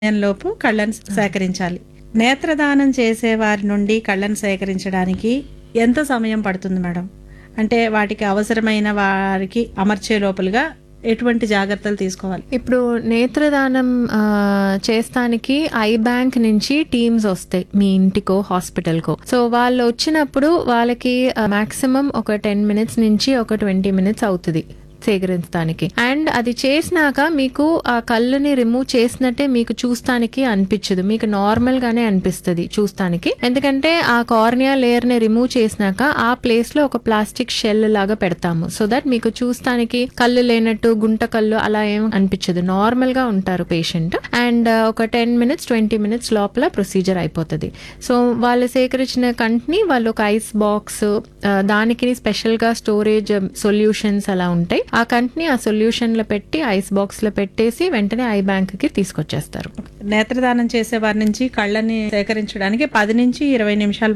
లోపు కళ్ళను సేకరించాలి నేత్రదానం చేసే వారి నుండి కళ్ళను సేకరించడానికి ఎంత సమయం పడుతుంది మేడం అంటే వాటికి అవసరమైన వారికి అమర్చే లోపలుగా ఎటువంటి జాగ్రత్తలు తీసుకోవాలి ఇప్పుడు నేత్రదానం ఆ, చేస్తానికి ఐ బ్యాంక్ నుంచి టీమ్స్ వస్తాయి మీ ఇంటికో హాస్పిటల్కో సో వాళ్ళు వచ్చినప్పుడు వాళ్ళకి మాక్సిమం ఒక టెన్ మినిట్స్ నుంచి ఒక ట్వంటీ మినిట్స్ అవుతుంది సేకరించడానికి అండ్ అది చేసినాక మీకు ఆ కళ్ళుని రిమూవ్ చేసినట్టే మీకు చూస్తానికి అనిపించదు మీకు నార్మల్ గానే అనిపిస్తుంది చూస్తానికి ఎందుకంటే ఆ కార్నియా లేయర్ ని రిమూవ్ చేసినాక ఆ ప్లేస్ లో ఒక ప్లాస్టిక్ షెల్ లాగా పెడతాము సో దట్ మీకు చూస్తానికి కళ్ళు లేనట్టు గుంట కళ్ళు అలా ఏం అనిపించదు నార్మల్ గా ఉంటారు పేషెంట్ అండ్ ఒక టెన్ మినిట్స్ ట్వంటీ మినిట్స్ లోపల ప్రొసీజర్ అయిపోతుంది సో వాళ్ళు సేకరించిన కంటిని వాళ్ళు ఒక ఐస్ బాక్స్ దానికి స్పెషల్ గా స్టోరేజ్ సొల్యూషన్స్ అలా ఉంటాయి ఆ కంటిని ఆ సొల్యూషన్ లో పెట్టి ఐస్ బాక్స్ లో పెట్టేసి వెంటనే ఐ బ్యాంక్ కి తీసుకొచ్చేస్తారు నేత్రదానం చేసే వారి నుంచి కళ్ళని సేకరించడానికి పది నుంచి ఇరవై నిమిషాలు